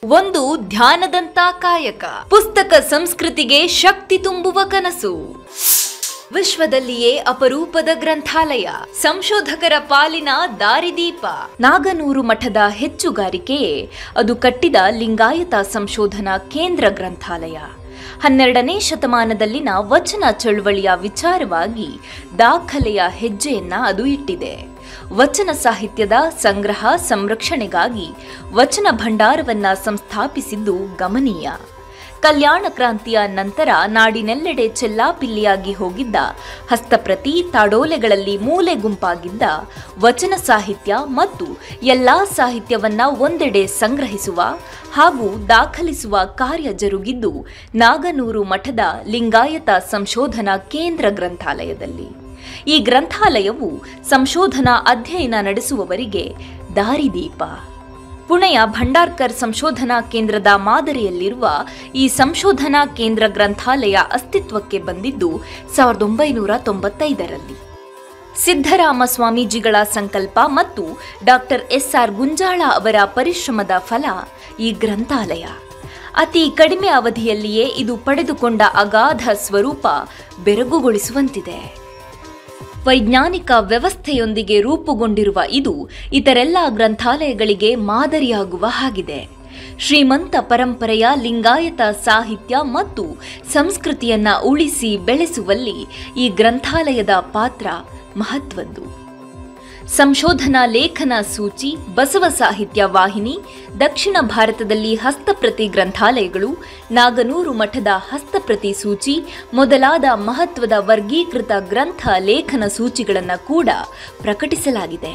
ಒಂದು ಧ್ಯಾನದಂತ ಕಾಯಕ ಪುಸ್ತಕ ಸಂಸ್ಕೃತಿಗೆ ಶಕ್ತಿ ತುಂಬುವ ಕನಸು ವಿಶ್ವದಲ್ಲಿಯೇ ಅಪರೂಪದ ಗ್ರಂಥಾಲಯ ಸಂಶೋಧಕರ ಪಾಲಿನ ದಾರಿದೀಪ ನಾಗನೂರು ಮಠದ ಹೆಚ್ಚುಗಾರಿಕೆಯೇ ಅದು ಕಟ್ಟಿದ ಲಿಂಗಾಯತ ಸಂಶೋಧನಾ ಕೇಂದ್ರ ಗ್ರಂಥಾಲಯ ಹನ್ನೆರಡನೇ ಶತಮಾನದಲ್ಲಿನ ವಚನ ಚಳುವಳಿಯ ವಿಚಾರವಾಗಿ ದಾಖಲೆಯ ಹೆಜ್ಜೆಯನ್ನ ಅದು ಇಟ್ಟಿದೆ ವಚನ ಸಾಹಿತ್ಯದ ಸಂಗ್ರಹ ಸಂರಕ್ಷಣೆಗಾಗಿ ವಚನ ಭಂಡಾರವನ್ನ ಸಂಸ್ಥಾಪಿಸಿದ್ದು ಗಮನೀಯ ಕಲ್ಯಾಣ ಕ್ರಾಂತಿಯ ನಂತರ ನಾಡಿನೆಲ್ಲೆಡೆ ಚೆಲ್ಲಾಪಿಲ್ಲಿಯಾಗಿ ಹೋಗಿದ್ದ ಹಸ್ತಪ್ರತಿ ತಾಡೋಲೆಗಳಲ್ಲಿ ಮೂಲೆ ಗುಂಪಾಗಿದ್ದ ವಚನ ಸಾಹಿತ್ಯ ಮತ್ತು ಎಲ್ಲಾ ಸಾಹಿತ್ಯವನ್ನ ಒಂದೆಡೆ ಸಂಗ್ರಹಿಸುವ ಹಾಗೂ ದಾಖಲಿಸುವ ಕಾರ್ಯ ಜರುಗಿದ್ದು ನಾಗನೂರು ಮಠದ ಲಿಂಗಾಯತ ಸಂಶೋಧನಾ ಕೇಂದ್ರ ಗ್ರಂಥಾಲಯದಲ್ಲಿ ಈ ಗ್ರಂಥಾಲಯವು ಸಂಶೋಧನಾ ಅಧ್ಯಯನ ನಡೆಸುವವರಿಗೆ ದಾರಿದೀಪ ಪುಣೆಯ ಭಂಡಾರ್ಕರ್ ಸಂಶೋಧನಾ ಕೇಂದ್ರದ ಮಾದರಿಯಲ್ಲಿರುವ ಈ ಸಂಶೋಧನಾ ಕೇಂದ್ರ ಗ್ರಂಥಾಲಯ ಅಸ್ತಿತ್ವಕ್ಕೆ ಬಂದಿದ್ದು ಸಾವಿರದ ಒಂಬೈನೂರ ತೊಂಬತ್ತೈದರಲ್ಲಿ ಸಿದ್ದರಾಮ ಸ್ವಾಮೀಜಿಗಳ ಸಂಕಲ್ಪ ಮತ್ತು ಡಾಕ್ಟರ್ ಎಸ್ಆರ್ ಗುಂಜಾಳ ಅವರ ಪರಿಶ್ರಮದ ಫಲ ಈ ಗ್ರಂಥಾಲಯ ಅತಿ ಕಡಿಮೆ ಅವಧಿಯಲ್ಲಿಯೇ ಇದು ಪಡೆದುಕೊಂಡ ಅಗಾಧ ಸ್ವರೂಪ ಬೆರಗುಗೊಳಿಸುವಂತಿದೆ ವೈಜ್ಞಾನಿಕ ವ್ಯವಸ್ಥೆಯೊಂದಿಗೆ ರೂಪುಗೊಂಡಿರುವ ಇದು ಇತರೆಲ್ಲ ಗ್ರಂಥಾಲಯಗಳಿಗೆ ಮಾದರಿಯಾಗುವ ಹಾಗಿದೆ ಶ್ರೀಮಂತ ಪರಂಪರೆಯ ಲಿಂಗಾಯತ ಸಾಹಿತ್ಯ ಮತ್ತು ಸಂಸ್ಕೃತಿಯನ್ನ ಉಳಿಸಿ ಬೆಳೆಸುವಲ್ಲಿ ಈ ಗ್ರಂಥಾಲಯದ ಪಾತ್ರ ಮಹತ್ವದ್ದು ಸಂಶೋಧನಾ ಲೇಖನ ಸೂಚಿ ಬಸವ ಸಾಹಿತ್ಯ ವಾಹಿನಿ ದಕ್ಷಿಣ ಭಾರತದಲ್ಲಿ ಹಸ್ತಪ್ರತಿ ಗ್ರಂಥಾಲಯಗಳು ನಾಗನೂರು ಮಠದ ಹಸ್ತಪ್ರತಿ ಸೂಚಿ ಮೊದಲಾದ ಮಹತ್ವದ ವರ್ಗೀಕೃತ ಗ್ರಂಥ ಲೇಖನ ಸೂಚಿಗಳನ್ನು ಕೂಡ ಪ್ರಕಟಿಸಲಾಗಿದೆ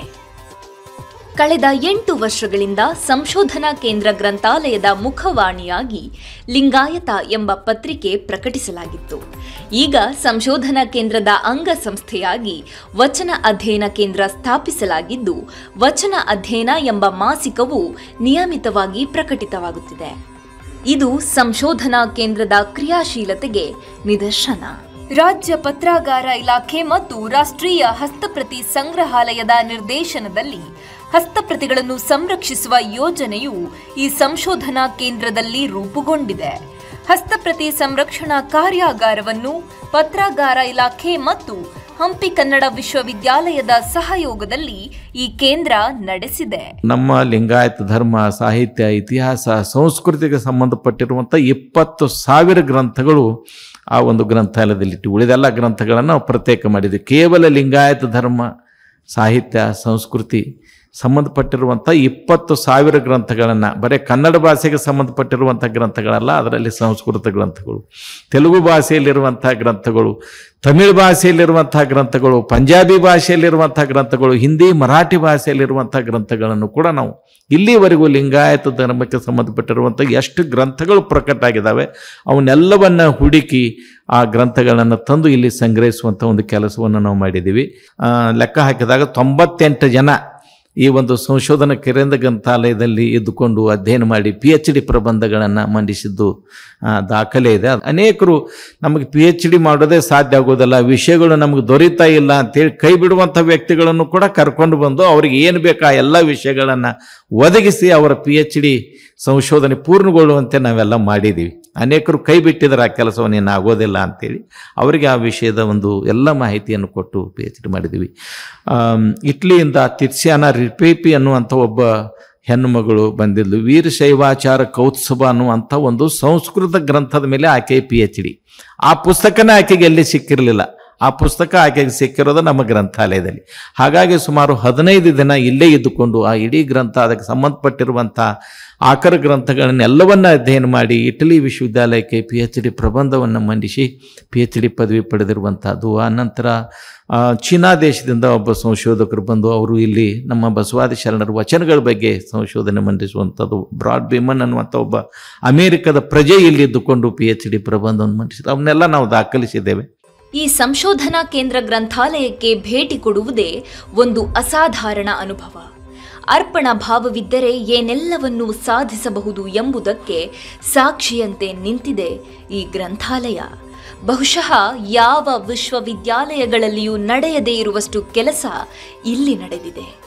ಕಳೆದ ಎಂಟು ವರ್ಷಗಳಿಂದ ಸಂಶೋಧನಾ ಕೇಂದ್ರ ಗ್ರಂಥಾಲಯದ ಮುಖವಾಣಿಯಾಗಿ ಲಿಂಗಾಯತ ಎಂಬ ಪತ್ರಿಕೆ ಪ್ರಕಟಿಸಲಾಗಿತ್ತು ಈಗ ಸಂಶೋಧನಾ ಕೇಂದ್ರದ ಅಂಗಸಂಸ್ಥೆಯಾಗಿ ವಚನ ಅಧ್ಯಯನ ಕೇಂದ್ರ ಸ್ಥಾಪಿಸಲಾಗಿದ್ದು ವಚನ ಅಧ್ಯಯನ ಎಂಬ ಮಾಸಿಕವು ನಿಯಮಿತವಾಗಿ ಪ್ರಕಟಿತವಾಗುತ್ತಿದೆ ಇದು ಸಂಶೋಧನಾ ಕೇಂದ್ರದ ಕ್ರಿಯಾಶೀಲತೆಗೆ ನಿದರ್ಶನ ರಾಜ್ಯ ಪತ್ರಾಗಾರ ಇಲಾಖೆ ಮತ್ತು ರಾಷ್ಟ್ರೀಯ ಹಸ್ತಪ್ರತಿ ಸಂಗ್ರಹಾಲಯದ ನಿರ್ದೇಶನದಲ್ಲಿ ಹಸ್ತಪ್ರತಿಗಳನ್ನು ಸಂರಕ್ಷಿಸುವ ಯೋಜನೆಯು ಈ ಸಂಶೋಧನಾ ಕೇಂದ್ರದಲ್ಲಿ ರೂಪುಗೊಂಡಿದೆ ಹಸ್ತಪ್ರತಿ ಸಂರಕ್ಷಣಾ ಕಾರ್ಯಾಗಾರವನ್ನು ಪತ್ರಾಗಾರ ಇಲಾಖೆ ಮತ್ತು ಹಂಪಿ ಕನ್ನಡ ವಿಶ್ವವಿದ್ಯಾಲಯದ ಸಹಯೋಗದಲ್ಲಿ ಈ ಕೇಂದ್ರ ನಡೆಸಿದೆ ನಮ್ಮ ಲಿಂಗಾಯತ ಧರ್ಮ ಸಾಹಿತ್ಯ ಇತಿಹಾಸ ಸಂಸ್ಕೃತಿಗೆ ಸಂಬಂಧಪಟ್ಟಿರುವಂಥ ಇಪ್ಪತ್ತು ಸಾವಿರ ಗ್ರಂಥಗಳು ಆ ಒಂದು ಗ್ರಂಥಾಲಯದಲ್ಲಿಟ್ಟು ಉಳಿದೆಲ್ಲ ಗ್ರಂಥಗಳನ್ನು ನಾವು ಪ್ರತ್ಯೇಕ ಮಾಡಿದ್ವಿ ಕೇವಲ ಲಿಂಗಾಯತ ಧರ್ಮ ಸಾಹಿತ್ಯ ಸಂಸ್ಕೃತಿ ಸಂಬಂಧಪಟ್ಟಿರುವಂಥ ಇಪ್ಪತ್ತು ಸಾವಿರ ಗ್ರಂಥಗಳನ್ನು ಬರೀ ಕನ್ನಡ ಭಾಷೆಗೆ ಸಂಬಂಧಪಟ್ಟಿರುವಂಥ ಗ್ರಂಥಗಳಲ್ಲ ಅದರಲ್ಲಿ ಸಂಸ್ಕೃತ ಗ್ರಂಥಗಳು ತೆಲುಗು ಭಾಷೆಯಲ್ಲಿರುವಂಥ ಗ್ರಂಥಗಳು ತಮಿಳು ಭಾಷೆಯಲ್ಲಿರುವಂಥ ಗ್ರಂಥಗಳು ಪಂಜಾಬಿ ಭಾಷೆಯಲ್ಲಿರುವಂಥ ಗ್ರಂಥಗಳು ಹಿಂದಿ ಮರಾಠಿ ಭಾಷೆಯಲ್ಲಿರುವಂಥ ಗ್ರಂಥಗಳನ್ನು ಕೂಡ ನಾವು ಇಲ್ಲಿವರೆಗೂ ಲಿಂಗಾಯತ ಧರ್ಮಕ್ಕೆ ಸಂಬಂಧಪಟ್ಟಿರುವಂಥ ಎಷ್ಟು ಗ್ರಂಥಗಳು ಪ್ರಕಟ ಆಗಿದ್ದಾವೆ ಅವನ್ನೆಲ್ಲವನ್ನ ಹುಡುಕಿ ಆ ಗ್ರಂಥಗಳನ್ನು ತಂದು ಇಲ್ಲಿ ಸಂಗ್ರಹಿಸುವಂಥ ಒಂದು ಕೆಲಸವನ್ನು ನಾವು ಮಾಡಿದ್ದೀವಿ ಆ, ಲೆಕ್ಕ ಹಾಕಿದಾಗ ತೊಂಬತ್ತೆಂಟು ಜನ ಈ ಒಂದು ಸಂಶೋಧನಾ ಕೇಂದ್ರ ಗ್ರಂಥಾಲಯದಲ್ಲಿ ಇದ್ದುಕೊಂಡು ಅಧ್ಯಯನ ಮಾಡಿ ಪಿ ಎಚ್ ಡಿ ಪ್ರಬಂಧಗಳನ್ನು ಮಂಡಿಸಿದ್ದು ಆ, ದಾಖಲೆ ಇದೆ ಅನೇಕರು ನಮಗೆ ಪಿ ಎಚ್ ಡಿ ಮಾಡೋದೇ ಸಾಧ್ಯ ಆಗೋದಿಲ್ಲ ವಿಷಯಗಳು ನಮಗೆ ದೊರೀತಾ ಇಲ್ಲ ಅಂತೇಳಿ ಕೈ ಬಿಡುವಂಥ ವ್ಯಕ್ತಿಗಳನ್ನು ಕೂಡ ಕರ್ಕೊಂಡು ಬಂದು ಅವ್ರಿಗೆ ಏನು ಬೇಕು ಆ ಎಲ್ಲ ವಿಷಯಗಳನ್ನು ಒದಗಿಸಿ ಅವರ ಪಿ ಎಚ್ ಡಿ ಸಂಶೋಧನೆ ಪೂರ್ಣಗೊಳ್ಳುವಂತೆ ನಾವೆಲ್ಲ ಮಾಡಿದ್ದೀವಿ ಅನೇಕರು ಕೈ ಬಿಟ್ಟಿದ್ದಾರೆ ಆ ಕೆಲಸವನ್ನು ಇನ್ನು ಆಗೋದಿಲ್ಲ ಅಂತೇಳಿ ಅವರಿಗೆ ಆ ವಿಷಯದ ಒಂದು ಎಲ್ಲ ಮಾಹಿತಿಯನ್ನು ಕೊಟ್ಟು ಪಿ ಎಚ್ ಡಿ ಮಾಡಿದ್ದೀವಿ ಆಮ್, ಇಟ್ಲಿಯಿಂದ ತಿರ್ಸ್ಯಾನ ರಿಪೇಪಿ ಅನ್ನುವಂಥ ಒಬ್ಬ ಹೆಣ್ಣು ಮಗಳು ಬಂದಿದ್ಲು ವೀರಶೈವಾಚಾರ ಕೌತ್ಸವ ಅನ್ನುವಂಥ ಒಂದು ಸಂಸ್ಕೃತ ಗ್ರಂಥದ ಮೇಲೆ ಆಕೆ ಪಿ ಎಚ್ ಡಿ ಆ ಪುಸ್ತಕನೇ ಆಕೆಗೆ ಎಲ್ಲಿ ಸಿಕ್ಕಿರಲಿಲ್ಲ ಆ ಪುಸ್ತಕ ಆಕೆಗೆ ಸಿಕ್ಕಿರೋದು ನಮ್ಮ ಗ್ರಂಥಾಲಯದಲ್ಲಿ ಹಾಗಾಗಿ ಸುಮಾರು ಹದಿನೈದು ದಿನ ಇಲ್ಲೇ ಇದ್ದುಕೊಂಡು ಆ ಇಡೀ ಗ್ರಂಥ ಅದಕ್ಕೆ ಸಂಬಂಧಪಟ್ಟಿರುವಂಥ ಆಕರ ಗ್ರಂಥಗಳನ್ನೆಲ್ಲವನ್ನ ಅಧ್ಯಯನ ಮಾಡಿ ಇಟಲಿ ವಿಶ್ವವಿದ್ಯಾಲಯಕ್ಕೆ ಪಿ ಎಚ್ ಡಿ ಪ್ರಬಂಧವನ್ನು ಮಂಡಿಸಿ ಪಿ ಎಚ್ ಡಿ ಪದವಿ ಪಡೆದಿರುವಂಥದ್ದು ಆ ನಂತರ ಆ, ಚೀನಾ ದೇಶದಿಂದ ಒಬ್ಬ ಸಂಶೋಧಕರು ಬಂದು ಅವರು ಇಲ್ಲಿ ನಮ್ಮ ಬಸವಾದಿ ಶರಣರ ವಚನಗಳ ಬಗ್ಗೆ ಸಂಶೋಧನೆ ಮಂಡಿಸುವಂಥದ್ದು ಬ್ರಾಡ್ ಬಿಮನ್ ಅನ್ನುವಂಥ ಒಬ್ಬ ಅಮೇರಿಕದ ಪ್ರಜೆ ಇಲ್ಲಿ ಇದ್ದುಕೊಂಡು ಪಿ ಎಚ್ ಡಿ ಪ್ರಬಂಧವನ್ನು ಮಂಡಿಸಿದ್ರು ಅವನ್ನೆಲ್ಲ ನಾವು ದಾಖಲಿಸಿದ್ದೇವೆ ಈ ಸಂಶೋಧನಾ ಕೇಂದ್ರ ಗ್ರಂಥಾಲಯಕ್ಕೆ ಭೇಟಿ ಕೊಡುವುದೇ ಒಂದು ಅಸಾಧಾರಣ ಅನುಭವ ಅರ್ಪಣ ಭಾವವಿದ್ದರೆ ಏನೆಲ್ಲವನ್ನೂ ಸಾಧಿಸಬಹುದು ಎಂಬುದಕ್ಕೆ ಸಾಕ್ಷಿಯಂತೆ ನಿಂತಿದೆ ಈ ಗ್ರಂಥಾಲಯ ಬಹುಶಃ ಯಾವ ವಿಶ್ವವಿದ್ಯಾಲಯಗಳಲ್ಲಿಯೂ ನಡೆಯದೇ ಇರುವಷ್ಟು ಕೆಲಸ ಇಲ್ಲಿ ನಡೆದಿದೆ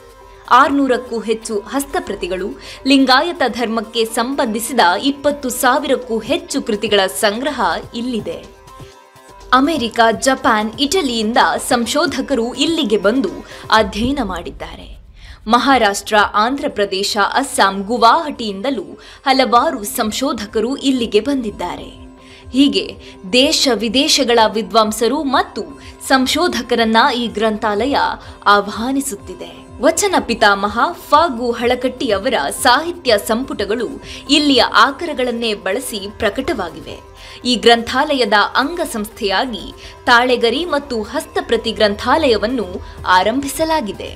ಆರ್ನೂರಕ್ಕೂ ಹೆಚ್ಚು ಹಸ್ತಪ್ರತಿಗಳು ಲಿಂಗಾಯತ ಧರ್ಮಕ್ಕೆ ಸಂಬಂಧಿಸಿದ ಇಪ್ಪತ್ತು ಸಾವಿರಕ್ಕೂ ಹೆಚ್ಚು ಕೃತಿಗಳ ಸಂಗ್ರಹ ಇಲ್ಲಿದೆ ಅಮೆರಿಕ ಜಪಾನ್ ಇಟಲಿಯಿಂದ ಸಂಶೋಧಕರು ಇಲ್ಲಿಗೆ ಬಂದು ಅಧ್ಯಯನ ಮಾಡಿದ್ದಾರೆ ಮಹಾರಾಷ್ಟ್ರ ಆಂಧ್ರಪ್ರದೇಶ ಅಸ್ಸಾಂ ಗುವಾಹಟಿಯಿಂದಲೂ ಹಲವಾರು ಸಂಶೋಧಕರು ಇಲ್ಲಿಗೆ ಬಂದಿದ್ದಾರೆ ಹೀಗೆ ದೇಶ ವಿದೇಶಗಳ ವಿದ್ವಾಂಸರು ಮತ್ತು ಸಂಶೋಧಕರನ್ನ ಈ ಗ್ರಂಥಾಲಯ ಆಹ್ವಾನಿಸುತ್ತಿದೆ ವಚನ ಪಿತಾಮಹ ಫಾಗು ಹಳಕಟ್ಟಿಯವರ ಸಾಹಿತ್ಯ ಸಂಪುಟಗಳು ಇಲ್ಲಿಯ ಆಕರಗಳನ್ನೇ ಬಳಸಿ ಪ್ರಕಟವಾಗಿವೆ ಈ ಗ್ರಂಥಾಲಯದ ಅಂಗಸಂಸ್ಥೆಯಾಗಿ ತಾಳೆಗರಿ ಮತ್ತು ಹಸ್ತಪ್ರತಿ ಗ್ರಂಥಾಲಯವನ್ನು ಆರಂಭಿಸಲಾಗಿದೆ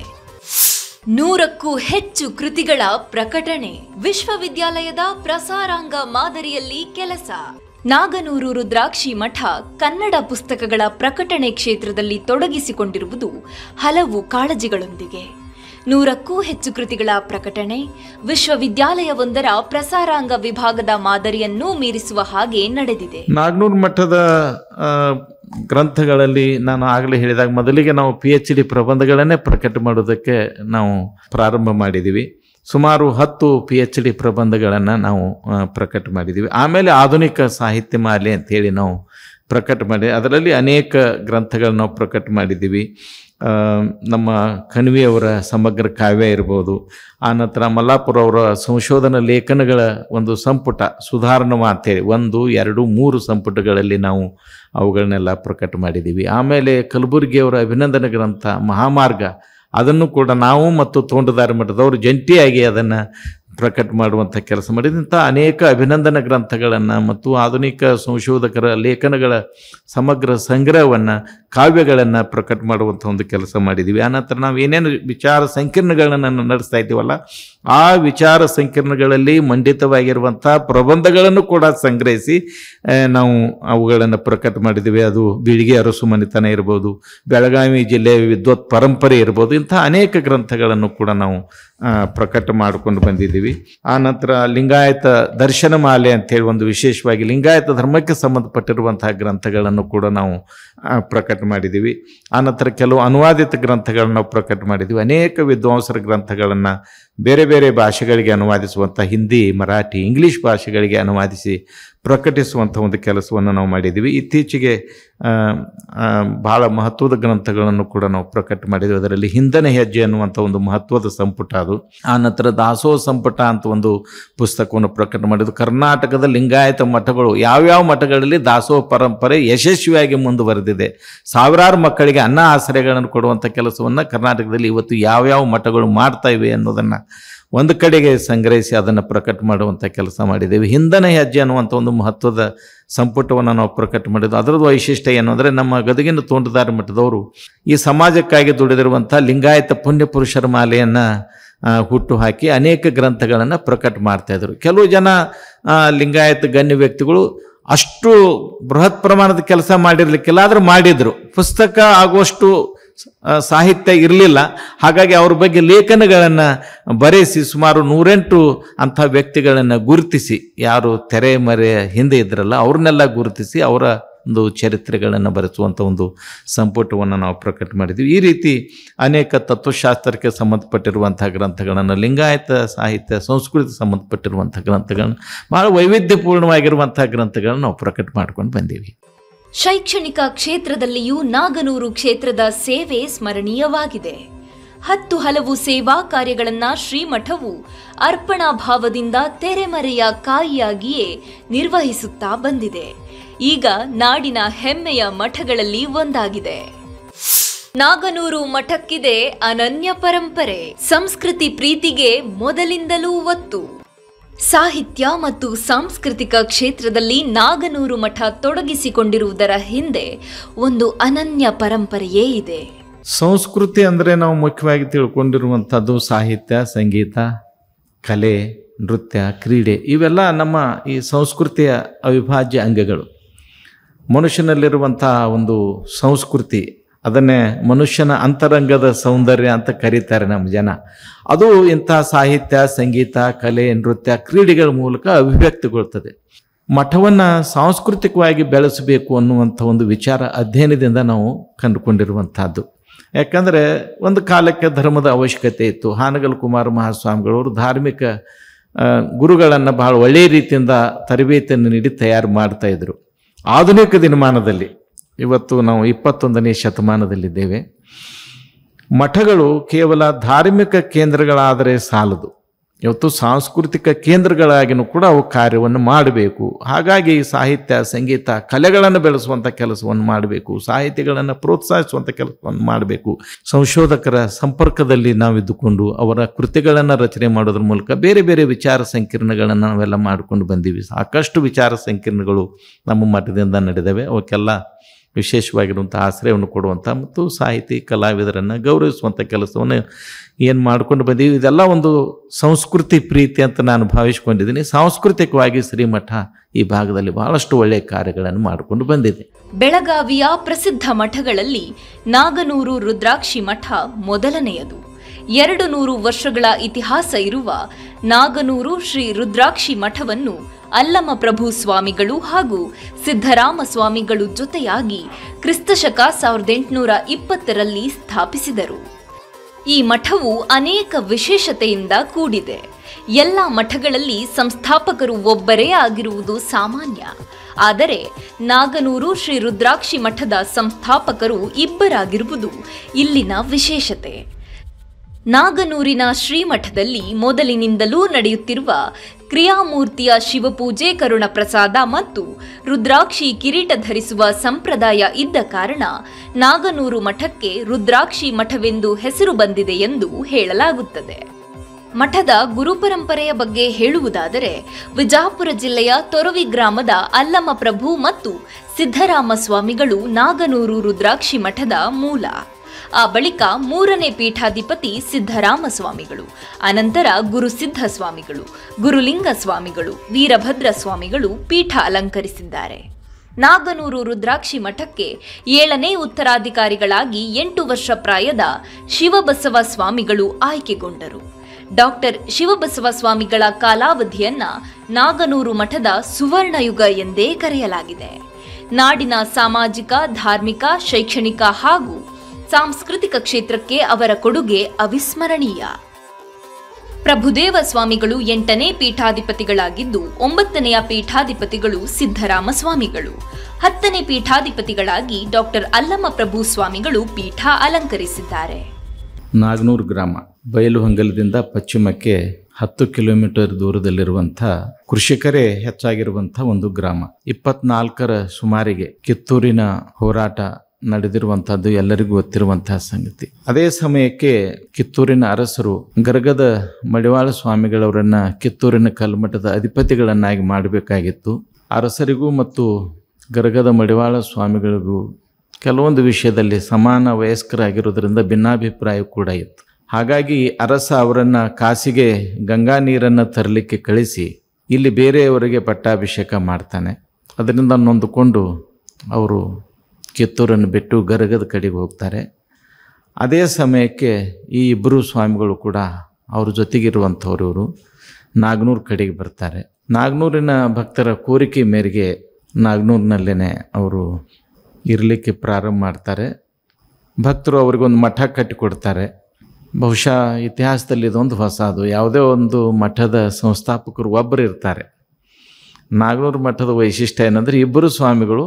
ನೂರಕ್ಕೂ ಹೆಚ್ಚು ಕೃತಿಗಳ ಪ್ರಕಟಣೆ ವಿಶ್ವವಿದ್ಯಾಲಯದ ಪ್ರಸಾರಾಂಗ ಮಾದರಿಯಲ್ಲಿ ಕೆಲಸ ನಾಗನೂರು ರುದ್ರಾಕ್ಷಿ ಮಠ ಕನ್ನಡ ಪುಸ್ತಕಗಳ ಪ್ರಕಟಣೆ ಕ್ಷೇತ್ರದಲ್ಲಿ ತೊಡಗಿಸಿಕೊಂಡಿರುವುದು ಹಲವು ಕಾಳಜಿಗಳೊಂದಿಗೆ ನೂರಕ್ಕೂ ಹೆಚ್ಚು ಕೃತಿಗಳ ಪ್ರಕಟಣೆ ವಿಶ್ವವಿದ್ಯಾಲಯವೊಂದರ ಪ್ರಸಾರಾಂಗ ವಿಭಾಗದ ಮಾದರಿಯನ್ನೂ ಮೀರಿಸುವ ಹಾಗೆ ನಡೆದಿದೆ ನಾಗ್ನೂರ್ ಮಠದ ಆ, ಗ್ರಂಥಗಳಲ್ಲಿ ನಾನು ಆಗಲೇ ಹೇಳಿದಾಗ ಮೊದಲಿಗೆ ನಾವು ಪಿ ಎಚ್ ಡಿ ಪ್ರಬಂಧಗಳನ್ನೇ ಪ್ರಕಟ ಮಾಡೋದಕ್ಕೆ ನಾವು ಪ್ರಾರಂಭ ಮಾಡಿದ್ದೀವಿ ಸುಮಾರು ಹತ್ತು ಪಿ ಎಚ್ ಡಿ ಪ್ರಬಂಧಗಳನ್ನು ನಾವು ಆ, ಪ್ರಕಟ ಮಾಡಿದ್ದೀವಿ ಆಮೇಲೆ ಆಧುನಿಕ ಸಾಹಿತ್ಯ ಮಾಲೆ ಅಂತೇಳಿ ನಾವು ಪ್ರಕಟ ಮಾಡಿ ಅದರಲ್ಲಿ ಅನೇಕ ಗ್ರಂಥಗಳನ್ನ ನಾವು ಪ್ರಕಟ ಮಾಡಿದ್ದೀವಿ ಆ, ನಮ್ಮ ಕಣ್ವಿಯವರ ಸಮಗ್ರ ಕಾವ್ಯ ಇರ್ಬೋದು ಆನಂತರ ಮಲ್ಲಾಪುರ ಅವರ ಸಂಶೋಧನಾ ಲೇಖನಗಳ ಒಂದು ಸಂಪುಟ ಸುಧಾರಣವ ಅಂತೇಳಿ ಒಂದು ಎರಡು ಮೂರು ಸಂಪುಟಗಳಲ್ಲಿ ನಾವು ಅವುಗಳನ್ನೆಲ್ಲ ಪ್ರಕಟ ಮಾಡಿದ್ದೀವಿ ಆಮೇಲೆ ಕಲಬುರಗಿಯವರ ಅಭಿನಂದನೆ ಗ್ರಂಥ ಮಹಾಮಾರ್ಗ ಅದನ್ನು ಕೂಡ ನಾವು ಮತ್ತು ತೋಂಟದಾರಿ ಮಠದವರು ಜಂಟಿಯಾಗಿ ಅದನ್ನು ಪ್ರಕಟ ಮಾಡುವಂಥ ಕೆಲಸ ಮಾಡಿದ ಇಂಥ ಅನೇಕ ಅಭಿನಂದನ ಗ್ರಂಥಗಳನ್ನು ಮತ್ತು ಆಧುನಿಕ ಸಂಶೋಧಕರ ಲೇಖನಗಳ ಸಮಗ್ರ ಸಂಗ್ರಹವನ್ನು ಕಾವ್ಯಗಳನ್ನು ಪ್ರಕಟ ಮಾಡುವಂಥ ಒಂದು ಕೆಲಸ ಮಾಡಿದ್ದೀವಿ ಆನಂತರ ನಾವು ಏನೇನು ವಿಚಾರ ಸಂಕೀರ್ಣಗಳನ್ನು ನಡೆಸ್ತಾ ಇದ್ದೀವಲ್ಲ ಆ ವಿಚಾರ ಸಂಕೀರ್ಣಗಳಲ್ಲಿ ಮಂಡಿತವಾಗಿರುವಂಥ ಪ್ರಬಂಧಗಳನ್ನು ಕೂಡ ಸಂಗ್ರಹಿಸಿ ಆ, ನಾವು ಅವುಗಳನ್ನು ಪ್ರಕಟ ಮಾಡಿದ್ದೀವಿ ಅದು ಬೀಳಿಗೆ ಅರಸು ಮನೆತನ ಇರ್ಬೋದು ಬೆಳಗಾವಿ ಜಿಲ್ಲೆಯ ವಿದ್ವತ್ ಪರಂಪರೆ ಇರ್ಬೋದು ಇಂಥ ಅನೇಕ ಗ್ರಂಥಗಳನ್ನು ಕೂಡ ನಾವು ಆ, ಪ್ರಕಟ ಮಾಡಿಕೊಂಡು ಬಂದಿದ್ದೀವಿ ಆ ನಂತರ ಲಿಂಗಾಯತ ದರ್ಶನ ಮಾಲೆ ಅಂತೇಳಿ ಒಂದು ವಿಶೇಷವಾಗಿ ಲಿಂಗಾಯತ ಧರ್ಮಕ್ಕೆ ಸಂಬಂಧಪಟ್ಟಿರುವಂತಹ ಗ್ರಂಥಗಳನ್ನು ಕೂಡ ನಾವು ಆ, ಪ್ರಕಟ ಮಾಡಿದ್ದೀವಿ ಆನಂತರ ಕೆಲವು ಅನುವಾದಿತ ಗ್ರಂಥಗಳನ್ನು ನಾವು ಪ್ರಕಟ ಮಾಡಿದ್ದೀವಿ ಅನೇಕ ವಿದ್ವಾಂಸರ ಗ್ರಂಥಗಳನ್ನು ಬೇರೆ ಬೇರೆ ಭಾಷೆಗಳಿಗೆ ಅನುವಾದಿಸುವಂಥ ಹಿಂದಿ ಮರಾಠಿ ಇಂಗ್ಲೀಷ್ ಭಾಷೆಗಳಿಗೆ ಅನುವಾದಿಸಿ ಪ್ರಕಟಿಸುವಂಥ ಒಂದು ಕೆಲಸವನ್ನು ನಾವು ಮಾಡಿದ್ದೀವಿ ಇತ್ತೀಚೆಗೆ ಆ, ಆ, ಬಹಳ ಮಹತ್ವದ ಗ್ರಂಥಗಳನ್ನು ಕೂಡ ನಾವು ಪ್ರಕಟ ಮಾಡಿದ್ವಿ ಅದರಲ್ಲಿ ಹಿಂದನೆ ಹೆಜ್ಜೆ ಅನ್ನುವಂಥ ಒಂದು ಮಹತ್ವದ ಸಂಪುಟ ಅದು ಆ ನಂತರ ದಾಸೋಹ ಸಂಪುಟ ಅಂತ ಒಂದು ಪುಸ್ತಕವನ್ನು ಪ್ರಕಟ ಮಾಡಿದ್ದು ಕರ್ನಾಟಕದ ಲಿಂಗಾಯತ ಮಠಗಳು ಯಾವ್ಯಾವ ಮಠಗಳಲ್ಲಿ ದಾಸೋಹ ಪರಂಪರೆ ಯಶಸ್ವಿಯಾಗಿ ಮುಂದುವರೆದಿದೆ ಸಾವಿರಾರು ಮಕ್ಕಳಿಗೆ ಅನ್ನ ಆಶ್ರಯಗಳನ್ನು ಕೊಡುವಂಥ ಕೆಲಸವನ್ನು ಕರ್ನಾಟಕದಲ್ಲಿ ಇವತ್ತು ಯಾವ್ಯಾವ ಮಠಗಳು ಮಾಡ್ತಾ ಇವೆ ಅನ್ನೋದನ್ನು ಒಂದು ಕಡೆಗೆ ಸಂಗ್ರಹಿಸಿ ಅದನ್ನು ಪ್ರಕಟ ಮಾಡುವಂಥ ಕೆಲಸ ಮಾಡಿದ್ದೇವೆ ಹಿಂದನ ಹೆಜ್ಜೆ ಅನ್ನುವಂಥ ಒಂದು ಮಹತ್ವದ ಸಂಪುಟವನ್ನು ನಾವು ಪ್ರಕಟ ಮಾಡಿದ್ದು ಅದರದ್ದು ವೈಶಿಷ್ಟ್ಯ ಏನು ಅಂದರೆ ನಮ್ಮ ಗದಗಿನ ತೋಂಟದಾರ ಮಠದವರು ಈ ಸಮಾಜಕ್ಕಾಗಿ ದುಡಿದಿರುವಂಥ ಲಿಂಗಾಯತ ಪುಣ್ಯ ಪುರುಷರ ಮಾಲೆಯನ್ನು ಹುಟ್ಟು ಹಾಕಿ ಅನೇಕ ಗ್ರಂಥಗಳನ್ನು ಪ್ರಕಟ ಮಾಡ್ತಾಯಿದ್ರು ಕೆಲವು ಜನ ಆ, ಲಿಂಗಾಯತ ಗಣ್ಯ ವ್ಯಕ್ತಿಗಳು ಅಷ್ಟು ಬೃಹತ್ ಪ್ರಮಾಣದ ಕೆಲಸ ಮಾಡಿರ್ಲಿಕ್ಕಿಲ್ಲ ಆದ್ರೆ ಮಾಡಿದ್ರು ಪುಸ್ತಕ ಆಗುವಷ್ಟು ಆ, ಸಾಹಿತ್ಯ ಇರಲಿಲ್ಲ ಹಾಗಾಗಿ ಅವ್ರ ಬಗ್ಗೆ ಲೇಖನಗಳನ್ನು ಬರೆಸಿ ಸುಮಾರು ನೂರೆಂಟು ಅಂಥ ವ್ಯಕ್ತಿಗಳನ್ನು ಗುರುತಿಸಿ ಯಾರು ತೆರೆ ಮರೆ ಹಿಂದೆ ಇದ್ರಲ್ಲ ಅವ್ರನ್ನೆಲ್ಲ ಗುರುತಿಸಿ ಅವರ ಒಂದು ಚರಿತ್ರೆಗಳನ್ನು ಬರೆಸುವಂಥ ಒಂದು ಸಂಪುಟವನ್ನು ನಾವು ಪ್ರಕಟ ಮಾಡಿದ್ವಿ ಈ ರೀತಿ ಅನೇಕ ತತ್ವಶಾಸ್ತ್ರಕ್ಕೆ ಸಂಬಂಧಪಟ್ಟಿರುವಂಥ ಗ್ರಂಥಗಳನ್ನು ಲಿಂಗಾಯತ ಸಾಹಿತ್ಯ ಸಂಸ್ಕೃತಿ ಸಂಬಂಧಪಟ್ಟಿರುವಂಥ ಗ್ರಂಥಗಳನ್ನು ಭಾಳ ವೈವಿಧ್ಯಪೂರ್ಣವಾಗಿರುವಂಥ ಗ್ರಂಥಗಳನ್ನು ನಾವು ಪ್ರಕಟ ಮಾಡ್ಕೊಂಡು ಬಂದೀವಿ ಶೈಕ್ಷಣಿಕ ಕ್ಷೇತ್ರದಲ್ಲಿಯೂ ನಾಗನೂರು ಕ್ಷೇತ್ರದ ಸೇವೆ ಸ್ಮರಣೀಯವಾಗಿದೆ ಹತ್ತು ಹಲವು ಸೇವಾ ಕಾರ್ಯಗಳನ್ನ ಶ್ರೀಮಠವು ಅರ್ಪಣಾ ಭಾವದಿಂದ ತೆರೆಮರೆಯ ಕಾಯಿಯಾಗಿಯೇ ನಿರ್ವಹಿಸುತ್ತಾ ಬಂದಿದೆ ಈಗ ನಾಡಿನ ಹೆಮ್ಮೆಯ ಮಠಗಳಲ್ಲಿ ಒಂದಾಗಿದೆ ನಾಗನೂರು ಮಠಕ್ಕಿದೆ ಅನನ್ಯ ಪರಂಪರೆ ಸಂಸ್ಕೃತಿ ಪ್ರೀತಿಗೆ ಮೊದಲಿಂದಲೂ ಒತ್ತು ಸಾಹಿತ್ಯ ಮತ್ತು ಸಾಂಸ್ಕೃತಿಕ ಕ್ಷೇತ್ರದಲ್ಲಿ ನಾಗನೂರು ಮಠ ತೊಡಗಿಸಿಕೊಂಡಿರುವುದರ ಹಿಂದೆ ಒಂದು ಅನನ್ಯ ಪರಂಪರೆಯೇ ಇದೆ ಸಂಸ್ಕೃತಿ ಅಂದರೆ ನಾವು ಮುಖ್ಯವಾಗಿ ತಿಳ್ಕೊಂಡಿರುವಂಥದ್ದು ಸಾಹಿತ್ಯ ಸಂಗೀತ ಕಲೆ ನೃತ್ಯ ಕ್ರೀಡೆ ಇವೆಲ್ಲ ನಮ್ಮ ಈ ಸಂಸ್ಕೃತಿಯ ಅವಿಭಾಜ್ಯ ಅಂಗಗಳು ಮನುಷ್ಯನಲ್ಲಿರುವಂಥ ಒಂದು ಸಂಸ್ಕೃತಿ ಅದನ್ನೇ ಮನುಷ್ಯನ ಅಂತರಂಗದ ಸೌಂದರ್ಯ ಅಂತ ಕರೀತಾರೆ ನಮ್ಮ ಜನ ಅದು ಇಂಥ ಸಾಹಿತ್ಯ ಸಂಗೀತ ಕಲೆ ನೃತ್ಯ ಕ್ರೀಡೆಗಳ ಮೂಲಕ ಅಭಿವ್ಯಕ್ತಿಗೊಳ್ತದೆ ಮಠವನ್ನು ಸಾಂಸ್ಕೃತಿಕವಾಗಿ ಬೆಳೆಸಬೇಕು ಅನ್ನುವಂಥ ಒಂದು ವಿಚಾರ ಅಧ್ಯಯನದಿಂದ ನಾವು ಕಂಡುಕೊಂಡಿರುವಂಥದ್ದು ಯಾಕಂದರೆ ಒಂದು ಕಾಲಕ್ಕೆ ಧರ್ಮದ ಅವಶ್ಯಕತೆ ಇತ್ತು ಹಾನಗಲ್ ಕುಮಾರ ಮಹಾಸ್ವಾಮಿಗಳವರು ಧಾರ್ಮಿಕ ಗುರುಗಳನ್ನು ಬಹಳ ಒಳ್ಳೆಯ ರೀತಿಯಿಂದ ತರಬೇತಿಯನ್ನು ನೀಡಿ ತಯಾರು ಮಾಡ್ತಾ ಇದ್ರು ಆಧುನಿಕ ದಿನಮಾನದಲ್ಲಿ ಇವತ್ತು ನಾವು ಇಪ್ಪತ್ತೊಂದನೇ ಶತಮಾನದಲ್ಲಿದ್ದೇವೆ ಮಠಗಳು ಕೇವಲ ಧಾರ್ಮಿಕ ಕೇಂದ್ರಗಳಾದರೆ ಸಾಲದು ಇವತ್ತು ಸಾಂಸ್ಕೃತಿಕ ಕೇಂದ್ರಗಳಾಗಿನೂ ಕೂಡ ಅವು ಕಾರ್ಯವನ್ನು ಮಾಡಬೇಕು ಹಾಗಾಗಿ ಸಾಹಿತ್ಯ ಸಂಗೀತ ಕಲೆಗಳನ್ನು ಬೆಳೆಸುವಂಥ ಕೆಲಸವನ್ನು ಮಾಡಬೇಕು ಸಾಹಿತಿಗಳನ್ನು ಪ್ರೋತ್ಸಾಹಿಸುವಂಥ ಕೆಲಸವನ್ನು ಮಾಡಬೇಕು ಸಂಶೋಧಕರ ಸಂಪರ್ಕದಲ್ಲಿ ನಾವಿದ್ದುಕೊಂಡು ಅವರ ಕೃತಿಗಳನ್ನು ರಚನೆ ಮಾಡೋದ್ರ ಮೂಲಕ ಬೇರೆ ಬೇರೆ ವಿಚಾರ ಸಂಕಿರಣಗಳನ್ನು ನಾವೆಲ್ಲ ಮಾಡಿಕೊಂಡು ಬಂದೀವಿ ಸಾಕಷ್ಟು ವಿಚಾರ ಸಂಕಿರಣಗಳು ನಮ್ಮ ಮಠದಿಂದ ನಡೆದವೆ ಅವಕ್ಕೆಲ್ಲ ವಿಶೇಷವಾಗಿರುವಂಥ ಆಶ್ರಯವನ್ನು ಕೊಡುವಂಥ ಮತ್ತು ಸಾಹಿತಿ ಕಲಾವಿದರನ್ನು ಗೌರವಿಸುವಂಥ ಕೆಲಸವನ್ನು ಏನು ಮಾಡ್ಕೊಂಡು ಬಂದೀವಿ ಇದೆಲ್ಲ ಒಂದು ಸಂಸ್ಕೃತಿ ಪ್ರೀತಿ ಅಂತ ನಾನು ಭಾವಿಸ್ಕೊಂಡಿದ್ದೀನಿ ಸಾಂಸ್ಕೃತಿಕವಾಗಿ ಶ್ರೀಮಠ ಈ ಭಾಗದಲ್ಲಿ ಬಹಳಷ್ಟು ಒಳ್ಳೆಯ ಕಾರ್ಯಗಳನ್ನು ಮಾಡಿಕೊಂಡು ಬಂದಿದೆ ಬೆಳಗಾವಿಯ ಪ್ರಸಿದ್ಧ ಮಠಗಳಲ್ಲಿ ನಾಗನೂರು ರುದ್ರಾಕ್ಷಿ ಮಠ ಮೊದಲನೆಯದು ಎರಡು ನೂರು ವರ್ಷಗಳ ಇತಿಹಾಸ ಇರುವ ನಾಗನೂರು ಶ್ರೀ ರುದ್ರಾಕ್ಷಿ ಮಠವನ್ನು ಅಲ್ಲಮ ಪ್ರಭು ಸ್ವಾಮಿಗಳು ಹಾಗೂ ಸಿದ್ದರಾಮ ಸ್ವಾಮಿಗಳು ಜೊತೆಯಾಗಿ ಕ್ರಿಸ್ತಶಕ ಸಾವಿರದ ಎಂಟುನೂರ ಇಪ್ಪತ್ತರಲ್ಲಿ ಸ್ಥಾಪಿಸಿದರು ಈ ಮಠವು ಅನೇಕ ವಿಶೇಷತೆಯಿಂದ ಕೂಡಿದೆ ಎಲ್ಲ ಮಠಗಳಲ್ಲಿ ಸಂಸ್ಥಾಪಕರು ಒಬ್ಬರೇ ಆಗಿರುವುದು ಸಾಮಾನ್ಯ ಆದರೆ ನಾಗನೂರು ಶ್ರೀ ರುದ್ರಾಕ್ಷಿ ಮಠದ ಸಂಸ್ಥಾಪಕರು ಇಬ್ಬರಾಗಿರುವುದು ಇಲ್ಲಿನ ವಿಶೇಷತೆ ನಾಗನೂರಿನ ಶ್ರೀಮಠದಲ್ಲಿ ಮೊದಲಿನಿಂದಲೂ ನಡೆಯುತ್ತಿರುವ ಕ್ರಿಯಾಮೂರ್ತಿಯ ಶಿವಪೂಜೆ ಕರುಣ ಪ್ರಸಾದ ಮತ್ತು ರುದ್ರಾಕ್ಷಿ ಕಿರೀಟ ಧರಿಸುವ ಸಂಪ್ರದಾಯ ಇದ್ದ ಕಾರಣ ನಾಗನೂರು ಮಠಕ್ಕೆ ರುದ್ರಾಕ್ಷಿ ಮಠವೆಂದು ಹೆಸರು ಬಂದಿದೆ ಎಂದು ಹೇಳಲಾಗುತ್ತದೆ ಮಠದ ಗುರುಪರಂಪರೆಯ ಬಗ್ಗೆ ಹೇಳುವುದಾದರೆ ವಿಜಾಪುರ ಜಿಲ್ಲೆಯ ತೊರವಿ ಗ್ರಾಮದ ಅಲ್ಲಮ ಪ್ರಭು ಮತ್ತು ಸಿದ್ದರಾಮ ಸ್ವಾಮಿಗಳು ನಾಗನೂರು ರುದ್ರಾಕ್ಷಿ ಮಠದ ಮೂಲ ಆ ಬಳಿಕ ಮೂರನೇ ಪೀಠಾಧಿಪತಿ ಸಿದ್ದರಾಮ ಸ್ವಾಮಿಗಳು ಅನಂತರ ಗುರು ಸಿದ್ಧ ಸ್ವಾಮಿಗಳು ಗುರುಲಿಂಗ ಸ್ವಾಮಿಗಳು ವೀರಭದ್ರ ಸ್ವಾಮಿಗಳು ಪೀಠ ಅಲಂಕರಿಸಿದ್ದಾರೆ ನಾಗನೂರು ರುದ್ರಾಕ್ಷಿ ಮಠಕ್ಕೆ ಏಳನೇ ಉತ್ತರಾಧಿಕಾರಿಗಳಾಗಿ ಎಂಟು ವರ್ಷ ಪ್ರಾಯದ ಶಿವಬಸವ ಸ್ವಾಮಿಗಳು ಆಯ್ಕೆಗೊಂಡರು ಡಾಕ್ಟರ್ ಶಿವಬಸವ ಸ್ವಾಮಿಗಳ ಕಾಲಾವಧಿಯನ್ನ ನಾಗನೂರು ಮಠದ ಸುವರ್ಣಯುಗ ಎಂದೇ ಕರೆಯಲಾಗಿದೆ ನಾಡಿನ ಸಾಮಾಜಿಕ ಧಾರ್ಮಿಕ ಶೈಕ್ಷಣಿಕ ಹಾಗೂ ಸಾಂಸ್ಕೃತಿಕ ಕ್ಷೇತ್ರಕ್ಕೆ ಅವರ ಕೊಡುಗೆ ಅವಿಸ್ಮರಣೀಯ ಪ್ರಭುದೇವ ಸ್ವಾಮಿಗಳು ಎಂಟನೇ ಪೀಠಾಧಿಪತಿಗಳಾಗಿದ್ದು ಒಂಬತ್ತನೆಯ ಪೀಠಾಧಿಪತಿಗಳು ಸಿದ್ದರಾಮ ಸ್ವಾಮಿಗಳು ಹತ್ತನೇ ಪೀಠಾಧಿಪತಿಗಳಾಗಿ ಡಾಕ್ಟರ್ ಅಲ್ಲಮ ಪ್ರಭು ಸ್ವಾಮಿಗಳು ಪೀಠ ಅಲಂಕರಿಸಿದ್ದಾರೆ ನಾಗನೂರು ಗ್ರಾಮ ಬಯಲುಹೊಂಗಲದಿಂದ ಪಶ್ಚಿಮಕ್ಕೆ ಹತ್ತು ಕಿಲೋಮೀಟರ್ ದೂರದಲ್ಲಿರುವಂಥ ಕೃಷಿಕರೇ ಹೆಚ್ಚಾಗಿರುವಂಥ ಒಂದು ಗ್ರಾಮ ಇಪ್ಪತ್ನಾಲ್ಕರ ಸುಮಾರಿಗೆ ಕಿತ್ತೂರಿನ ಹೋರಾಟ ನಡೆದಿರುವಂತಹದ್ದು ಎಲ್ಲರಿಗೂ ಗೊತ್ತಿರುವಂತಹ ಸಂಗತಿ ಅದೇ ಸಮಯಕ್ಕೆ ಕಿತ್ತೂರಿನ ಅರಸರು ಗರ್ಗದ ಮಡಿವಾಳ ಸ್ವಾಮಿಗಳವರನ್ನ ಕಿತ್ತೂರಿನ ಕಲ್ಮಠದ ಅಧಿಪತಿಗಳನ್ನಾಗಿ ಮಾಡಬೇಕಾಗಿತ್ತು ಅರಸರಿಗೂ ಮತ್ತು ಗರ್ಗದ ಮಡಿವಾಳ ಸ್ವಾಮಿಗಳಿಗೂ ಕೆಲವೊಂದು ವಿಷಯದಲ್ಲಿ ಸಮಾನ ವಯಸ್ಕರಾಗಿರೋದ್ರಿಂದ ಭಿನ್ನಾಭಿಪ್ರಾಯ ಕೂಡ ಇತ್ತು ಹಾಗಾಗಿ ಅರಸ ಅವರನ್ನು ಕಾಸಿಗೆ ಗಂಗಾ ನೀರನ್ನು ತರಲಿಕ್ಕೆ ಕಳಿಸಿ ಇಲ್ಲಿ ಬೇರೆಯವರಿಗೆ ಪಟ್ಟಾಭಿಷೇಕ ಮಾಡ್ತಾನೆ ಅದರಿಂದ ನೊಂದುಕೊಂಡು ಅವರು ಕಿತ್ತೂರನ್ನು ಬಿಟ್ಟು ಗರಗದ ಕಡೆಗೆ ಹೋಗ್ತಾರೆ ಅದೇ ಸಮಯಕ್ಕೆ ಈ ಇಬ್ಬರು ಸ್ವಾಮಿಗಳು ಕೂಡ ಅವ್ರ ಜೊತೆಗಿರುವಂಥವ್ರು ಇವರು ನಾಗನೂರು ಕಡೆಗೆ ಬರ್ತಾರೆ ನಾಗನೂರಿನ ಭಕ್ತರ ಕೋರಿಕೆ ಮೇರೆಗೆ ನಾಗನೂರಿನಲ್ಲೇ ಅವರು ಇರಲಿಕ್ಕೆ ಪ್ರಾರಂಭ ಮಾಡ್ತಾರೆ ಭಕ್ತರು ಅವ್ರಿಗೊಂದು ಮಠ ಕಟ್ಟಿಕೊಡ್ತಾರೆ ಬಹುಶಃ ಇತಿಹಾಸದಲ್ಲಿ ಇದೊಂದು ಹೊಸದು ಯಾವುದೇ ಒಂದು ಮಠದ ಸಂಸ್ಥಾಪಕರು ಒಬ್ಬರು ಇರ್ತಾರೆ ನಾಗನೂರು ಮಠದ ವೈಶಿಷ್ಟ್ಯ ಏನಂದರೆ ಇಬ್ಬರು ಸ್ವಾಮಿಗಳು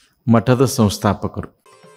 ಮಠದ ಸಂಸ್ಥಾಪಕರು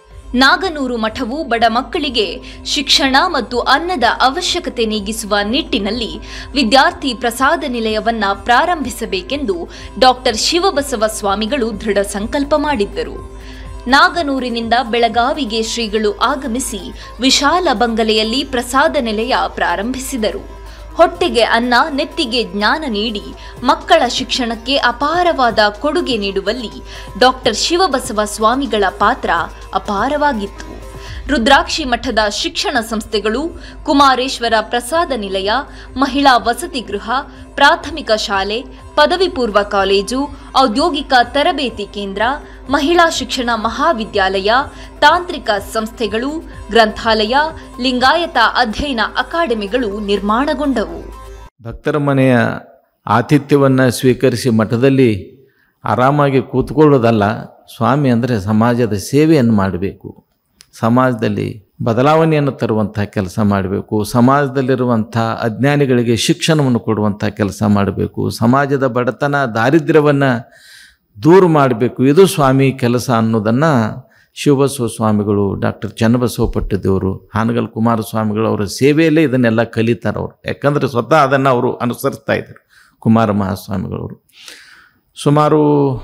ನಾಗನೂರು ಮಠವು ಬಡ ಮಕ್ಕಳಿಗೆ ಶಿಕ್ಷಣ ಮತ್ತು ಅನ್ನದ ಅವಶ್ಯಕತೆ ನೀಗಿಸುವ ನಿಟ್ಟಿನಲ್ಲಿ ವಿದ್ಯಾರ್ಥಿ ಪ್ರಸಾದ ನಿಲಯವನ್ನ ಪ್ರಾರಂಭಿಸಬೇಕೆಂದು ಡಾಕ್ಟರ್ ಶಿವಬಸವ ಸ್ವಾಮಿಗಳು ದೃಢ ಸಂಕಲ್ಪ ಮಾಡಿದ್ದರು ನಾಗನೂರಿನಿಂದ ಬೆಳಗಾವಿಗೆ ಶ್ರೀಗಳು ಆಗಮಿಸಿ ವಿಶಾಲ ಬಂಗಲೆಯಲ್ಲಿ ಪ್ರಸಾದ ನಿಲಯ ಪ್ರಾರಂಭಿಸಿದರು ಹೊಟ್ಟೆಗೆ ಅನ್ನ ನೆತ್ತಿಗೆ ಜ್ಞಾನ ನೀಡಿ ಮಕ್ಕಳ ಶಿಕ್ಷಣಕ್ಕೆ ಅಪಾರವಾದ ಕೊಡುಗೆ ನೀಡುವಲ್ಲಿ ಡಾಕ್ಟರ್ ಶಿವಬಸವ ಸ್ವಾಮಿಗಳ ಪಾತ್ರ ಅಪಾರವಾಗಿತ್ತು ರುದ್ರಾಕ್ಷಿ ಮಠದ ಶಿಕ್ಷಣ ಸಂಸ್ಥೆಗಳು ಕುಮಾರೇಶ್ವರ ಪ್ರಸಾದ ನಿಲಯ ಮಹಿಳಾ ವಸತಿ ಗೃಹ ಪ್ರಾಥಮಿಕ ಶಾಲೆ ಪದವಿ ಪೂರ್ವ ಕಾಲೇಜು ಔದ್ಯೋಗಿಕ ತರಬೇತಿ ಕೇಂದ್ರ ಮಹಿಳಾ ಶಿಕ್ಷಣ ಮಹಾವಿದ್ಯಾಲಯ ತಾಂತ್ರಿಕ ಸಂಸ್ಥೆಗಳು ಗ್ರಂಥಾಲಯ ಲಿಂಗಾಯತ ಅಧ್ಯಯನ ಅಕಾಡೆಮಿಗಳು ನಿರ್ಮಾಣಗೊಂಡವು ಭಕ್ತರ ಮನೆಯ ಆತಿಥ್ಯವನ್ನು ಸ್ವೀಕರಿಸಿ ಮಠದಲ್ಲಿ ಆರಾಮಾಗಿ ಕೂತ್ಕೊಳ್ಳೋದಲ್ಲ ಸ್ವಾಮಿ ಅಂದರೆ ಸಮಾಜದ ಸೇವೆಯನ್ನು ಮಾಡಬೇಕು ಸಮಾಜದಲ್ಲಿ ಬದಲಾವಣೆಯನ್ನು ತರುವಂಥ ಕೆಲಸ ಮಾಡಬೇಕು ಸಮಾಜದಲ್ಲಿರುವಂಥ ಅಜ್ಞಾನಿಗಳಿಗೆ ಶಿಕ್ಷಣವನ್ನು ಕೊಡುವಂಥ ಕೆಲಸ ಮಾಡಬೇಕು ಸಮಾಜದ ಬಡತನ ದಾರಿದ್ರ್ಯವನ್ನು ದೂರ ಮಾಡಬೇಕು ಇದು ಸ್ವಾಮಿ ಕೆಲಸ ಅನ್ನೋದನ್ನು ಶಿವಬಸವ ಸ್ವಾಮಿಗಳು ಡಾಕ್ಟರ್ ಚನ್ನಬಸವ ಪಟ್ಟದೇವರು ಹಾನಗಲ್ ಕುಮಾರಸ್ವಾಮಿಗಳು ಅವರ ಸೇವೆಯಲ್ಲೇ ಇದನ್ನೆಲ್ಲ ಕಲಿತಾರೆ ಅವರು ಯಾಕಂದರೆ ಸ್ವತಃ ಅದನ್ನು ಅವರು ಅನುಸರಿಸ್ತಾ ಇದ್ದರು ಕುಮಾರ ಮಹಾಸ್ವಾಮಿಗಳವರು ಸುಮಾರು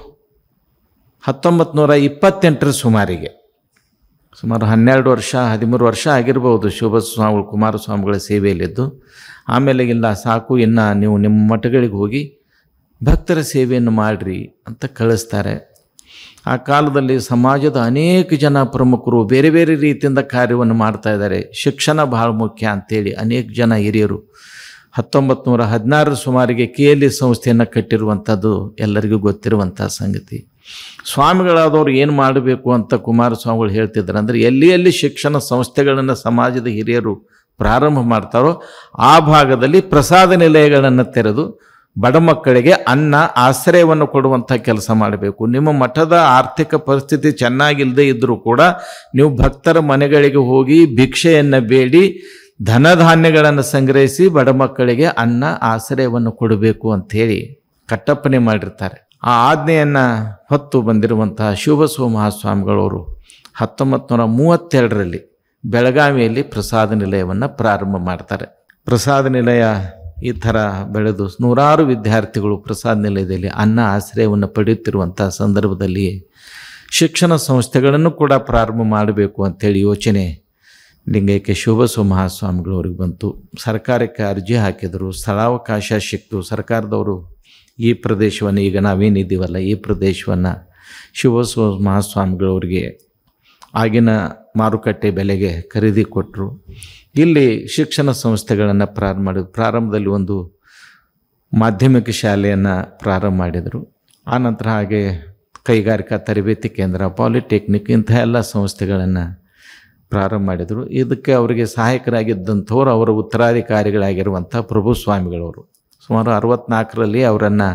ಹತ್ತೊಂಬತ್ತು ನೂರ ಇಪ್ಪತ್ತೆಂಟರ ಸುಮಾರಿಗೆ ಸುಮಾರು ಹನ್ನೆರಡು ವರ್ಷ ಹದಿಮೂರು ವರ್ಷ ಆಗಿರ್ಬೋದು ಶಿವಬಸ್ವಾಮಿಗಳು ಕುಮಾರಸ್ವಾಮಿಗಳ ಸೇವೆಯಲ್ಲಿದ್ದು ಆಮೇಲೆ ಇಲ್ಲ ಸಾಕು ಇನ್ನು ನೀವು ನಿಮ್ಮ ಮಠಗಳಿಗೆ ಹೋಗಿ ಭಕ್ತರ ಸೇವೆಯನ್ನು ಮಾಡಿರಿ ಅಂತ ಕಳಿಸ್ತಾರೆ ಆ ಕಾಲದಲ್ಲಿ ಸಮಾಜದ ಅನೇಕ ಜನ ಪ್ರಮುಖರು ಬೇರೆ ಬೇರೆ ರೀತಿಯಿಂದ ಕಾರ್ಯವನ್ನು ಮಾಡ್ತಾ ಇದ್ದಾರೆ ಶಿಕ್ಷಣ ಬಹಳ ಮುಖ್ಯ ಅಂತೇಳಿ ಅನೇಕ ಜನ ಹಿರಿಯರು ಹತ್ತೊಂಬತ್ತು ನೂರ ಹದಿನಾರರ ಸುಮಾರಿಗೆ ಕೆ ಎಲ್ ಇ ಸಂಸ್ಥೆಯನ್ನು ಕಟ್ಟಿರುವಂಥದ್ದು ಎಲ್ಲರಿಗೂ ಗೊತ್ತಿರುವಂಥ ಸಂಗತಿ ಸ್ವಾಮಿಗಳಾದವ್ರು ಏನು ಮಾಡಬೇಕು ಅಂತ ಕುಮಾರಸ್ವಾಮಿಗಳು ಹೇಳ್ತಿದ್ದಾರೆ ಅಂದರೆ ಎಲ್ಲಿ ಎಲ್ಲಿ ಶಿಕ್ಷಣ ಸಂಸ್ಥೆಗಳನ್ನು ಸಮಾಜದ ಹಿರಿಯರು ಪ್ರಾರಂಭ ಮಾಡ್ತಾರೋ ಆ ಭಾಗದಲ್ಲಿ ಪ್ರಸಾದ ನಿಲಯಗಳನ್ನು ತೆರೆದು ಬಡ ಮಕ್ಕಳಿಗೆ ಅನ್ನ ಆಶ್ರಯವನ್ನು ಕೊಡುವಂಥ ಕೆಲಸ ಮಾಡಬೇಕು ನಿಮ್ಮ ಮಠದ ಆರ್ಥಿಕ ಪರಿಸ್ಥಿತಿ ಚೆನ್ನಾಗಿಲ್ಲದೆ ಇದ್ದರೂ ಕೂಡ ನೀವು ಭಕ್ತರ ಮನೆಗಳಿಗೆ ಹೋಗಿ ಭಿಕ್ಷೆಯನ್ನು ಬೇಡಿ ಧನಧಾನ್ಯಗಳನ್ನು ಸಂಗ್ರಹಿಸಿ ಬಡ ಮಕ್ಕಳಿಗೆ ಅನ್ನ ಆಶ್ರಯವನ್ನು ಕೊಡಬೇಕು ಅಂಥೇಳಿ ಕಟ್ಟಪ್ಪಣೆ ಮಾಡಿರ್ತಾರೆ ಆ ಆಜ್ಞೆಯನ್ನು ಹೊತ್ತು ಬಂದಿರುವಂತಹ ಶಿವಬಸವ ಮಹಾಸ್ವಾಮಿಗಳವರು ಹತ್ತೊಂಬತ್ತು ನೂರ ಮೂವತ್ತೆರಡರಲ್ಲಿ ಬೆಳಗಾವಿಯಲ್ಲಿ ಪ್ರಸಾದ ನಿಲಯವನ್ನು ಪ್ರಾರಂಭ ಮಾಡ್ತಾರೆ ಪ್ರಸಾದ ನಿಲಯ ಈ ಥರ ಬೆಳೆದು ನೂರಾರು ವಿದ್ಯಾರ್ಥಿಗಳು ಪ್ರಸಾದ ನಿಲಯದಲ್ಲಿ ಅನ್ನ ಆಶ್ರಯವನ್ನು ಪಡೆಯುತ್ತಿರುವಂಥ ಸಂದರ್ಭದಲ್ಲಿ ಶಿಕ್ಷಣ ಸಂಸ್ಥೆಗಳನ್ನು ಕೂಡ ಪ್ರಾರಂಭ ಮಾಡಬೇಕು ಅಂಥೇಳಿ ಯೋಚನೆ ಲಿಂಗೈಕ್ಯ ಶಿವಬಸವ ಮಹಾಸ್ವಾಮಿಗಳವ್ರಿಗೆ ಬಂತು ಸರ್ಕಾರಕ್ಕೆ ಅರ್ಜಿ ಹಾಕಿದರು ಸ್ಥಳಾವಕಾಶ ಸಿಕ್ತು ಸರ್ಕಾರದವರು ಈ ಪ್ರದೇಶವನ್ನು ಈಗ ನಾವೇನಿದ್ದೀವಲ್ಲ ಈ ಪ್ರದೇಶವನ್ನು ಶಿವಬಸವ ಮಹಾಸ್ವಾಮಿಗಳವರಿಗೆ ಆಗಿನ ಮಾರುಕಟ್ಟೆ ಬೆಲೆಗೆ ಖರೀದಿ ಕೊಟ್ಟರು ಇಲ್ಲಿ ಶಿಕ್ಷಣ ಸಂಸ್ಥೆಗಳನ್ನು ಪ್ರಾರಂಭ ಮಾಡಿದ್ರು ಪ್ರಾರಂಭದಲ್ಲಿ ಒಂದು ಮಾಧ್ಯಮಿಕ ಶಾಲೆಯನ್ನು ಪ್ರಾರಂಭ ಮಾಡಿದರು ಆನಂತರ ಹಾಗೆ ಕೈಗಾರಿಕಾ ತರಬೇತಿ ಕೇಂದ್ರ ಪಾಲಿಟೆಕ್ನಿಕ್ ಇಂಥ ಎಲ್ಲ ಸಂಸ್ಥೆಗಳನ್ನು ಪ್ರಾರಂಭ ಮಾಡಿದರು ಇದಕ್ಕೆ ಅವರಿಗೆ ಸಹಾಯಕರಾಗಿದ್ದಂಥವ್ರು ಅವರ ಉತ್ತರಾಧಿಕಾರಿಗಳಾಗಿರುವಂಥ ಪ್ರಭು ಸ್ವಾಮಿಗಳವರು ಸುಮಾರು ಅರವತ್ನಾಲ್ಕರಲ್ಲಿ ಅವರನ್ನು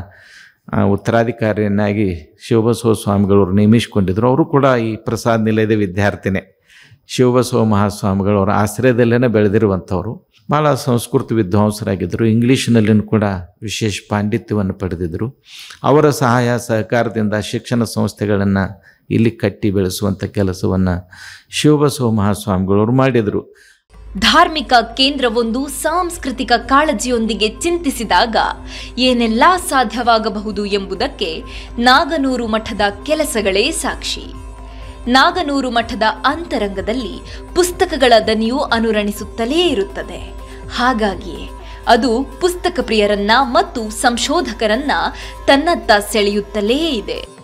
ಉತ್ತರಾಧಿಕಾರಿಯನ್ನಾಗಿ ಶಿವಬಸವ ಸ್ವಾಮಿಗಳವರು ನೇಮಿಸಿಕೊಂಡಿದ್ದರು ಅವರು ಕೂಡ ಈ ಪ್ರಸಾದ್ ನಿಲಯದ ವಿದ್ಯಾರ್ಥಿನೇ ಶಿವಬಸವ ಮಹಾಸ್ವಾಮಿಗಳವರ ಆಶ್ರಯದಲ್ಲೇ ಬೆಳೆದಿರುವಂಥವರು ಭಾಳ ಸಂಸ್ಕೃತ ವಿದ್ವಾಂಸರಾಗಿದ್ದರು ಇಂಗ್ಲೀಷ್ನಲ್ಲಿಯೂ ಕೂಡ ವಿಶೇಷ ಪಾಂಡಿತ್ಯವನ್ನು ಪಡೆದಿದ್ದರು ಅವರ ಸಹಾಯ ಸಹಕಾರದಿಂದ ಶಿಕ್ಷಣ ಸಂಸ್ಥೆಗಳನ್ನು ಇಲ್ಲಿ ಕಟ್ಟಿ ಬೆಳೆಸುವಂಥ ಕೆಲಸವನ್ನು ಶಿವಬಸವ ಮಹಾಸ್ವಾಮಿಗಳವರು ಮಾಡಿದರು ಧಾರ್ಮಿಕ ಕೇಂದ್ರವೊಂದು ಸಾಂಸ್ಕೃತಿಕ ಕಾಳಜಿಯೊಂದಿಗೆ ಚಿಂತಿಸಿದಾಗ ಏನೆಲ್ಲಾ ಸಾಧ್ಯವಾಗಬಹುದು ಎಂಬುದಕ್ಕೆ ನಾಗನೂರು ಮಠದ ಕೆಲಸಗಳೇ ಸಾಕ್ಷಿ ನಾಗನೂರು ಮಠದ ಅಂತರಂಗದಲ್ಲಿ ಪುಸ್ತಕಗಳ ದನಿಯು ಅನುರಣಿಸುತ್ತಲೇ ಇರುತ್ತದೆ ಹಾಗಾಗಿಯೇ ಅದು ಪುಸ್ತಕ ಪ್ರಿಯರನ್ನ ಮತ್ತು ಸಂಶೋಧಕರನ್ನ ತನ್ನತ್ತ ಸೆಳೆಯುತ್ತಲೇ ಇದೆ